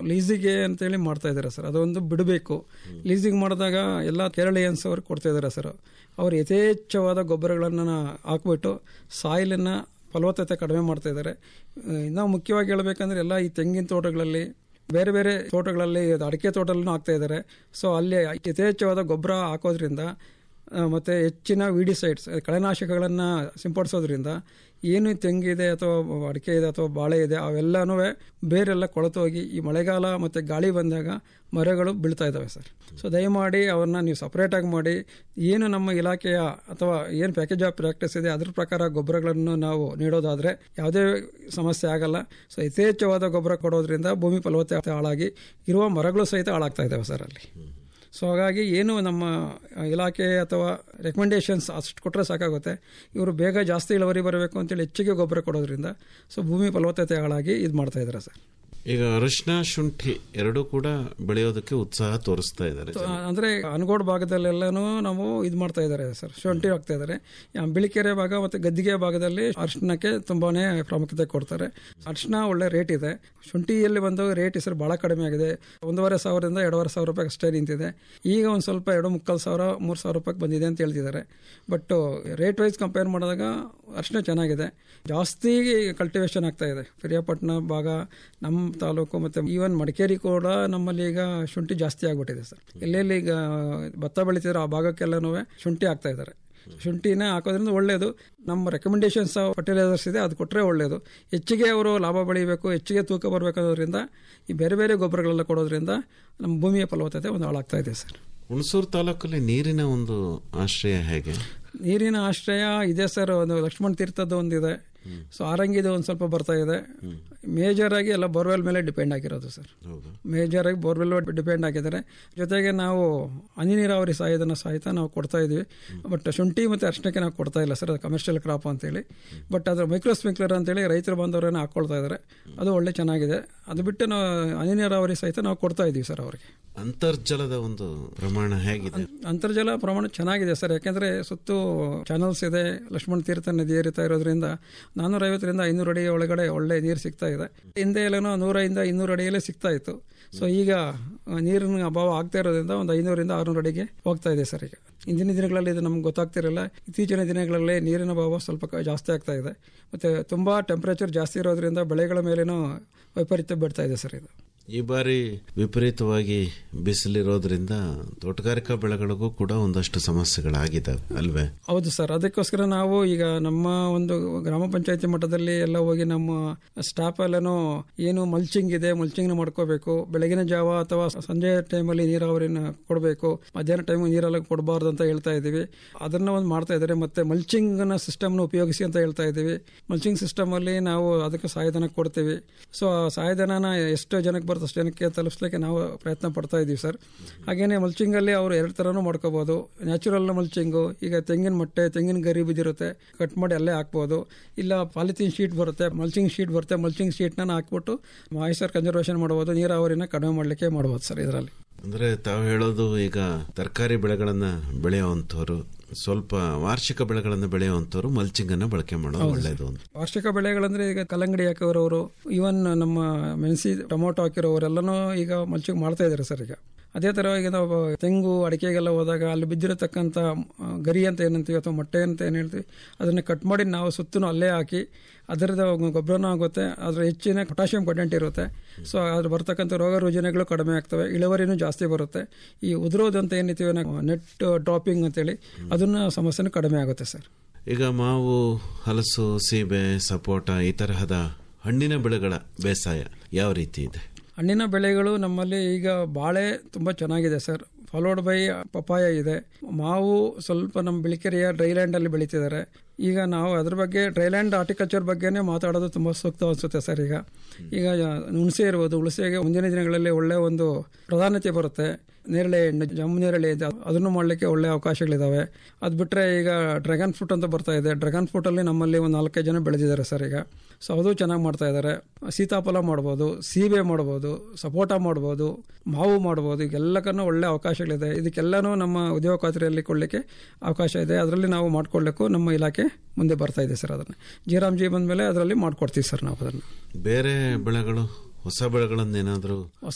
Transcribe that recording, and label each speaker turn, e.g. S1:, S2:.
S1: ಲೀಸಿಗೆ ಅಂತೇಳಿ ಮಾಡ್ತಾ ಇದ್ದಾರೆ ಸರ್ ಅದೊಂದು ಬಿಡಬೇಕು ಲೀಸಿಗೆ ಮಾಡಿದಾಗ ಎಲ್ಲ ಕೇರಳಿಯನ್ಸ್ ಅವ್ರು ಕೊಡ್ತಾ ಇದ್ದಾರೆ ಸರ್ ಅವ್ರು ಯಥೇಚ್ಛವಾದ ಗೊಬ್ಬರಗಳನ್ನು ಹಾಕ್ಬಿಟ್ಟು ಸಾಯಿಲನ್ನು ಫಲವತ್ತತೆ ಕಡಿಮೆ ಮಾಡ್ತಾ ಇದ್ದಾರೆ ಇನ್ನು ಮುಖ್ಯವಾಗಿ ಹೇಳ್ಬೇಕಂದ್ರೆ ಎಲ್ಲ ಈ ತೆಂಗಿನ ತೋಟಗಳಲ್ಲಿ ಬೇರೆ ಬೇರೆ ತೋಟಗಳಲ್ಲಿ ಅಡಿಕೆ ತೋಟಲ್ಲೂ ಹಾಕ್ತಾ ಇದ್ದಾರೆ ಸೊ ಅಲ್ಲಿ ಯಥೇಚ್ಛವಾದ ಗೊಬ್ಬರ ಹಾಕೋದ್ರಿಂದ ಆ, ಮತ್ತೆ ಹೆಚ್ಚಿನ ವಿಡಿಸೈಡ್ಸ್ ಕಳೆನಾಶಕಗಳನ್ನು ಸಿಂಪಡಿಸೋದ್ರಿಂದ ಏನು ತೆಂಗಿದೆ ಅಥವಾ ಅಡಿಕೆ ಇದೆ ಅಥವಾ ಬಾಳೆ ಇದೆ ಅವೆಲ್ಲನೂ ಬೇರೆಲ್ಲ ಕೊಳೆತೋಗಿ ಈ ಮಳೆಗಾಲ ಮತ್ತು ಗಾಳಿ ಬಂದಾಗ ಮರಗಳು ಬೀಳ್ತಾ ಇದ್ದಾವೆ ಸರ್ ಸೊ ದಯಮಾಡಿ ಅವನ್ನ ನೀವು ಸಪ್ರೇಟಾಗಿ ಮಾಡಿ ಏನು ನಮ್ಮ ಇಲಾಖೆಯ ಅಥವಾ ಏನು ಪ್ಯಾಕೇಜ್ ಆಫ್ ಪ್ರಾಕ್ಟೀಸ್ ಇದೆ ಅದ್ರ ಪ್ರಕಾರ ಗೊಬ್ಬರಗಳನ್ನು ನಾವು ನೀಡೋದಾದರೆ ಯಾವುದೇ ಸಮಸ್ಯೆ ಆಗಲ್ಲ ಸೊ ಯಥೇಚ್ಛವಾದ ಗೊಬ್ಬರ ಕೊಡೋದ್ರಿಂದ ಭೂಮಿ ಫಲವತ್ತತೆ ಹಾಳಾಗಿ ಇರುವ ಮರಗಳು ಸಹಿತ ಹಾಳಾಗ್ತಾ ಇದ್ದಾವೆ ಸರ್ ಅಲ್ಲಿ ಸೊ ಹಾಗಾಗಿ ಏನು ನಮ್ಮ ಇಲಾಖೆ ಅಥವಾ ರೆಕಮೆಂಡೇಶನ್ಸ್ ಅಷ್ಟು ಕೊಟ್ಟರೆ ಸಾಕಾಗುತ್ತೆ ಇವರು ಬೇಗ ಜಾಸ್ತಿ ಇಳುವರಿ ಬರಬೇಕು ಅಂತೇಳಿ ಹೆಚ್ಚಿಗೆ ಗೊಬ್ಬರ ಕೊಡೋದ್ರಿಂದ ಸೊ ಭೂಮಿ ಫಲವತ್ತತೆ ಹಾಳಾಗಿ ಇದು ಮಾಡ್ತಾ ಇದ್ದಾರೆ ಸರ್
S2: ಈಗ ಅರಿಶಿನ ಶುಂಠಿ ಎರಡೂ ಕೂಡ ಬೆಳೆಯೋದಕ್ಕೆ ಉತ್ಸಾಹ ತೋರಿಸ್ತಾ ಇದ್ದಾರೆ
S1: ಸೊ, ಅಂದ್ರೆ ಅನಗೋಡ್ ಭಾಗದಲ್ಲೆಲ್ಲನೂ ನಾವು ಇದು ಮಾಡ್ತಾ ಇದ್ದಾರೆ ಸರ್ ಶುಂಠಿ ಹಾಕ್ತಾ ಇದ್ದಾರೆ ಆ, ಬಿಳಿಕೆರೆ ಭಾಗ ಮತ್ತೆ ಗದ್ದಿಗೆ ಭಾಗದಲ್ಲಿ ಅರಿಶಿನಕ್ಕೆ ತುಂಬಾನೇ ಪ್ರಾಮುಖ್ಯತೆ ಕೊಡ್ತಾರೆ ಅರಿಶಿನ ಒಳ್ಳೆ ರೇಟ್ ಇದೆ ಶುಂಠಿಯಲ್ಲಿ ಬಂದು ರೇಟ್ ಸರ್ ಬಹಳ ಕಡಿಮೆ ಆಗಿದೆ ಒಂದೂವರೆ ಸಾವಿರದಿಂದ ಎರಡೂವರೆ ಸಾವಿರ ರೂಪಾಯಿ ಅಷ್ಟೇ ನಿಂತಿದೆ ಈಗ ಒಂದು ಸ್ವಲ್ಪ ಎರಡು ಮುಕ್ಕಾಲು ಸಾವಿರ ಮೂರು ಸಾವಿರ ರೂಪಾಯಿ ಬಂದಿದೆ ಅಂತ ಹೇಳ್ತಿದ್ದಾರೆ ಬಟ್ ರೇಟ್ ವೈಸ್ ಕಂಪೇರ್ ಮಾಡಿದಾಗ ಅರಿಶಿನ ಚೆನ್ನಾಗಿದೆ ಜಾಸ್ತಿ ಕಲ್ಟಿವೇಶನ್ ಆಗ್ತಾ ಇದೆ ಪಿರಿಯಾಪಟ್ಟಣ ಭಾಗ ನಮ್ಮ ತಾಲೂಕು ಮತ್ತೆ ಈವನ್ ಮಡಿಕೇರಿ ಕೂಡ ನಮ್ಮಲ್ಲಿ ಈಗ ಶುಂಠಿ ಜಾಸ್ತಿ ಆಗ್ಬಿಟ್ಟಿದೆ ಸರ್ ಎಲ್ಲೆಲ್ಲಿ ಈಗ ಭತ್ತ ಬೆಳಿತಿದ್ರು ಆ ಭಾಗಕ್ಕೆಲ್ಲನೂ ಶುಂಠಿ ಹಾಕ್ತಾ ಇದ್ದಾರೆ ಶುಂಠಿನ ಹಾಕೋದ್ರಿಂದ ಒಳ್ಳೆಯದು ನಮ್ಮ ರೆಕಮೆಂಡೇಶನ್ಸ್ ಫರ್ಟಿಲೈಸರ್ಸ್ ಇದೆ ಅದು ಕೊಟ್ಟರೆ ಒಳ್ಳೆಯದು ಹೆಚ್ಚಿಗೆ ಅವರು ಲಾಭ ಬೆಳಿಬೇಕು ಹೆಚ್ಚಿಗೆ ತೂಕ ಬರಬೇಕಾದ್ರಿಂದ ಈ ಬೇರೆ ಬೇರೆ ಗೊಬ್ಬರಗಳೆಲ್ಲ ಕೊಡೋದ್ರಿಂದ ನಮ್ಮ ಭೂಮಿಯ ಫಲವತ್ತತೆ ಒಂದು ಹಾಳಾಗ್ತಾ ಇದೆ ಸರ್
S2: ಹುಣಸೂರು ತಾಲೂಕಲ್ಲಿ ನೀರಿನ ಒಂದು ಆಶ್ರಯ ಹೇಗೆ
S1: ನೀರಿನ ಆಶ್ರಯ ಇದೆ ಸರ್ ಒಂದು ಲಕ್ಷ್ಮಣ ತೀರ್ಥದ್ದು ಒಂದಿದೆ ಸೊ ಆರಂಗಿದು ಒಂದು ಸ್ವಲ್ಪ ಬರ್ತಾ ಇದೆ ಮೇಜರ್ ಆಗಿ ಎಲ್ಲ ಬೋರ್ವೆಲ್ ಮೇಲೆ ಡಿಪೆಂಡ್ ಆಗಿರೋದು ಸರ್
S2: ಹೌದು
S1: ಮೇಜರ್ ಆಗಿ ಬೋರ್ವೆಲ್ ಡಿಪೆಂಡ್ ಆಗಿದ್ದಾರೆ ಜೊತೆಗೆ ನಾವು ಹನಿ ನೀರಾವರಿ ಸಹಾಯಧನ ಸಹಿತ ನಾವು ಕೊಡ್ತಾ ಇದೀವಿ ಬಟ್ ಶುಂಠಿ ಮತ್ತು ಅರ್ಶನಕ್ಕೆ ನಾವು ಕೊಡ್ತಾ ಇಲ್ಲ ಸರ್ ಅದು ಕಮರ್ಷಿಯಲ್ ಕ್ರಾಪ್ ಅಂತೇಳಿ ಬಟ್ ಅದು ಮೈಕ್ರೋ ಸ್ಪ್ರಿಂಕ್ಲರ್ ಅಂತೇಳಿ ರೈತರು ಬಂದವರನ್ನ ಹಾಕೊಳ್ತಾ ಇದ್ದಾರೆ ಅದು ಒಳ್ಳೆ ಚೆನ್ನಾಗಿದೆ ಅದು ಬಿಟ್ಟು ನಾವು ಹನಿ ನೀರಾವರಿ ಸಹಿತ ನಾವು ಕೊಡ್ತಾ ಇದೀವಿ ಸರ್ ಅವರಿಗೆ
S2: ಅಂತರ್ಜಲದ ಒಂದು ಪ್ರಮಾಣ ಹೇಗಿದೆ
S1: ಅಂತರ್ಜಲ ಪ್ರಮಾಣ ಚೆನ್ನಾಗಿದೆ ಸರ್ ಯಾಕೆಂದ್ರೆ ಸುತ್ತು ಚಾನಲ್ಸ್ ಇದೆ ಲಕ್ಷ್ಮಣ ತೀರ್ಥ ನದಿ ಏರಿತಾ ಇರೋದ್ರಿಂದ ನಾನ್ನೂರೈವತ್ತರಿಂದ ಐನೂರು ಅಡಿ ಒಳಗಡೆ ಒಳ್ಳೆ ನೀರು ಸಿಗ್ತಾ ಇದೆ ಹಿಂದೆ ಎಲ್ಲನೋ ನೂರರಿಂದ ಇನ್ನೂರು ಅಡಿಯಲ್ಲೇ ಸಿಗ್ತಾ ಇತ್ತು ಸೊ ಈಗ ಆ, ನೀರಿನ ಅಭಾವ ಆಗ್ತಾ ಇರೋದ್ರಿಂದ ಒಂದು ಐನೂರಿಂದ ಆರುನೂರು ಅಡಿಗೆ ಹೋಗ್ತಾ ಇದೆ ಸರ್ ಈಗ ಇಂದಿನ ದಿನಗಳಲ್ಲಿ ಇದು ನಮ್ಗೆ ಗೊತ್ತಾಗ್ತಿರಲಿಲ್ಲ ಇತ್ತೀಚಿನ ದಿನಗಳಲ್ಲಿ ನೀರಿನ ಅಭಾವ ಸ್ವಲ್ಪ ಕ- ಜಾಸ್ತಿ ಆಗ್ತಾ ಇದೆ ಮತ್ತೆ ತುಂಬಾ ಟೆಂಪರೇಚರ್ ಜಾಸ್ತಿ ಇರೋದ್ರಿಂದ ಬೆಳೆಗಳ ಮೇಲೇನೂ ವೈಪರೀತ್ಯ ಬೀಳ್ತಾ ಇದೆ ಸರ್ ಇದು
S2: ಈ ಬಾರಿ ವಿಪರೀತವಾಗಿ ಬಿಸಿಲಿರೋದ್ರಿಂದ ತೋಟಗಾರಿಕಾ ಬೆಳೆಗಳಿಗೂ ಕೂಡ ಒಂದಷ್ಟು ಸಮಸ್ಯೆಗಳಾಗಿದ್ದಾವೆ ಅಲ್ವೇ
S1: ಹೌದು ಸರ್ ಅದಕ್ಕೋಸ್ಕರ ನಾವು ಈಗ ನಮ್ಮ ಒಂದು ಗ್ರಾಮ ಪಂಚಾಯತಿ ಮಟ್ಟದಲ್ಲಿ ಎಲ್ಲ ಹೋಗಿ ನಮ್ಮ ಸ್ಟಾಫ್ ಎಲ್ಲನೂ ಏನು ಮಲ್ಚಿಂಗ್ ಇದೆ ಮಲ್ಚಿಂಗ್ ಮಾಡ್ಕೋಬೇಕು ಬೆಳಗಿನ ಜಾವ ಅಥವಾ ಸಂಜೆ ಟೈಮಲ್ಲಿ ನೀರಾವರಿನ ಕೊಡಬೇಕು ಮಧ್ಯಾಹ್ನ ಟೈಮ್ ನೀರೆಲ್ಲ ಕೊಡಬಾರ್ದು ಅಂತ ಹೇಳ್ತಾ ಇದ್ದೀವಿ ಅದನ್ನ ಒಂದು ಮಾಡ್ತಾ ಇದ್ದಾರೆ ಮತ್ತೆ ಮಲ್ಚಿಂಗ್ ಸಿಸ್ಟಮ್ನ ಉಪಯೋಗಿಸಿ ಅಂತ ಹೇಳ್ತಾ ಇದ್ದೀವಿ ಮಲ್ಚಿಂಗ್ ಸಿಸ್ಟಮ್ ಅಲ್ಲಿ ನಾವು ಅದಕ್ಕೆ ಸಹಾಯಧನ ಕೊಡ್ತೀವಿ ಸೊ ಆ ಸಹಾಯಧನನ ಎಷ್ಟು ಜನಕ್ಕೆ ಬರುತ್ತೆ ಅಷ್ಟು ಜನಕ್ಕೆ ತಲುಪಿಸ್ಲಿಕ್ಕೆ ನಾವು ಪ್ರಯತ್ನ ಪಡ್ತಾ ಇದ್ದೀವಿ ಸರ್ ಹಾಗೇನೆ ಮಲ್ಚಿಂಗ್ ಅಲ್ಲಿ ಅವರು ಎರಡು ತರನೂ ಮಾಡ್ಕೋಬಹುದು ನ್ಯಾಚುರಲ್ ಮಲ್ಚಿಂಗು ಈಗ ತೆಂಗಿನ ಮೊಟ್ಟೆ ತೆಂಗಿನ ಗರಿ ಬಿದ್ದಿರುತ್ತೆ ಕಟ್ ಮಾಡಿ ಅಲ್ಲೇ ಹಾಕ್ಬೋದು ಇಲ್ಲ ಪಾಲಿಥೀನ್ ಶೀಟ್ ಬರುತ್ತೆ ಮಲ್ಚಿಂಗ್ ಶೀಟ್ ಬರುತ್ತೆ ಮಲ್ಚಿಂಗ್ ಶೀಟ್ನ ಹಾಕ್ಬಿಟ್ಟು ಮಾಯಿಸ್ಚರ್ ಕನ್ಸರ್ವೇಷನ್ ಮಾಡ್ಬೋದು ನೀರಾವರಿನ ಕಡಿಮೆ ಮಾಡಲಿಕ್ಕೆ ಮಾಡ್ಬೋದು ಸರ್ ಇದರಲ್ಲಿ
S2: ಅಂದ್ರೆ ತಾವು ಹೇಳೋದು ಈಗ ತರಕಾರಿ ಬೆಳೆಗಳನ್ನ ಬೆಳೆಯುವಂತವ್ರು ಸ್ವಲ್ಪ ವಾರ್ಷಿಕ ಬೆಳೆಗಳನ್ನು ಬೆಳೆಯುವಂತವ್ರು ಮಲ್ಚಿಂಗ್ ಅನ್ನ ಬಳಕೆ ಮಾಡೋದು ಒಳ್ಳೇದು ಅಂತ
S1: ವಾರ್ಷಿಕ ಬೆಳೆಗಳಂದ್ರೆ ಈಗ ಕಲ್ಲಂಗಡಿ ಹಾಕಿರೋರು ಈವನ್ ನಮ್ಮ ಮೆಣಸಿ ಟೊಮೊಟೊ ಹಾಕಿರೋರೆಲ್ಲನೂ ಈಗ ಮಲ್ಚಿಂಗ್ ಮಾಡ್ತಾ ಇದ್ದಾರೆ ಸರ್ ಈಗ ಅದೇ ತರ ಈಗ ನಾವು ತೆಂಗು ಅಡಿಕೆಗೆಲ್ಲ ಹೋದಾಗ ಅಲ್ಲಿ ಬಿದ್ದಿರತಕ್ಕಂಥ ಆ, ಗರಿ ಅಂತ ಏನಂತೀವಿ ಅಥವಾ ಮೊಟ್ಟೆ ಅಂತ ಏನು ಹೇಳ್ತೀವಿ ಅದನ್ನ ಕಟ್ ಮಾಡಿ ನಾವು ಸುತ್ತಲೂ ಅಲ್ಲೇ ಹಾಕಿ ಅದರದ ಗೊಬ್ಬರನೂ ಆಗುತ್ತೆ ಅದ್ರ ಹೆಚ್ಚಿನ ಪೊಟ್ಯಾಷಿಯಂ ಕಂಟೆಂಟ್ ಇರುತ್ತೆ ಸೊ ಅದ್ರ ಬರ್ತಕ್ಕಂಥ ರೋಗ ರುಜಿನಗಳು ಕಡಿಮೆ ಆಗ್ತವೆ ಇಳುವರಿನೂ ಜಾಸ್ತಿ ಬರುತ್ತೆ ಈ ಉದುರೋದು ಅಂತ ಏನಿತೀವಿ ನಾವು ನೆಟ್ ಡ್ರಾಪಿಂಗ್ ಅಂತೇಳಿ ಅದನ್ನ ಸಮಸ್ಯೆನೂ ಕಡಿಮೆ ಆಗುತ್ತೆ ಸರ್
S2: ಈಗ ಮಾವು ಹಲಸು ಸೀಬೆ ಸಪೋಟ ಈ ತರಹದ ಹಣ್ಣಿನ ಬೆಳೆಗಳ ಬೇಸಾಯ ಯಾವ ರೀತಿ ಇದೆ
S1: ಹಣ್ಣಿನ ಬೆಳೆಗಳು ನಮ್ಮಲ್ಲಿ ಈಗ ಬಾಳೆ ತುಂಬ ಚೆನ್ನಾಗಿದೆ ಸರ್ ಫಾಲೋಡ್ ಬೈ ಪಪಾಯ ಇದೆ ಮಾವು ಸ್ವಲ್ಪ ನಮ್ಮ ಬಿಳಿಕೆರೆಯ ಡ್ರೈಲ್ಯಾಂಡ್ ಅಲ್ಲಿ ಬೆಳೀತಿದ್ದಾರೆ ಈಗ ನಾವು ಅದ್ರ ಬಗ್ಗೆ ಡ್ರೈಲ್ಯಾಂಡ್ ಹಾರ್ಟಿಕಲ್ಚರ್ ಬಗ್ಗೆನೇ ಮಾತಾಡೋದು ತುಂಬ ಸೂಕ್ತ ಅನಿಸುತ್ತೆ ಸರ್ ಈಗ ಈಗ ಹುಣಸೆ ಇರ್ಬೋದು ಹುಣಸೆಗೆ ಮುಂದಿನ ದಿನಗಳಲ್ಲಿ ಒಳ್ಳೆ ಒಂದು ಪ್ರಾಧಾನ್ಯತೆ ಬರುತ್ತೆ ನೇರಳೆ ಹಣ್ಣು ಜಮ್ಮು ನೇರಳೆ ಇದೆ ಅದನ್ನು ಮಾಡಲಿಕ್ಕೆ ಒಳ್ಳೆ ಅವಕಾಶಗಳಿದಾವೆ ಅದು ಬಿಟ್ಟರೆ ಈಗ ಡ್ರ್ಯಾಗನ್ ಫ್ರೂಟ್ ಅಂತ ಬರ್ತಾ ಇದೆ ಡ್ರ್ಯಾಗನ್ ಫ್ರೂಟಲ್ಲಿ ನಮ್ಮಲ್ಲಿ ಒಂದು ನಾಲ್ಕೈದು ಜನ ಬೆಳೆದಿದ್ದಾರೆ ಸರ್ ಈಗ ಸೊ ಅದು ಚೆನ್ನಾಗಿ ಮಾಡ್ತಾ ಇದ್ದಾರೆ ಸೀತಾಫಲ ಮಾಡ್ಬೋದು ಸೀಬೆ ಮಾಡ್ಬೋದು ಸಪೋಟ ಮಾಡ್ಬೋದು ಮಾವು ಮಾಡ್ಬೋದು ಈಗೆಲ್ಲಕ್ಕೂ ಒಳ್ಳೆ ಅವಕಾಶಗಳಿದೆ ಇದಕ್ಕೆಲ್ಲನೂ ನಮ್ಮ ಉದ್ಯೋಗ ಖಾತ್ರಿಯಲ್ಲಿ ಕೊಡಲಿಕ್ಕೆ ಅವಕಾಶ ಇದೆ ಅದರಲ್ಲಿ ನಾವು ಮಾಡ್ಕೊಳ್ಳಿಕ್ಕೂ ನಮ್ಮ ಇಲಾಖೆ ಮುಂದೆ ಬರ್ತಾ ಇದೆ ಸರ್ ಅದನ್ನು ಜಿ ಬಂದ ಮೇಲೆ ಅದರಲ್ಲಿ ಮಾಡ್ಕೊಡ್ತೀವಿ ಸರ್ ನಾವು ಅದನ್ನು
S2: ಬೇರೆ ಬೆಳೆಗಳು ಹೊಸ ಬೆಳೆಗಳನ್ನೇನಾದ್ರೂ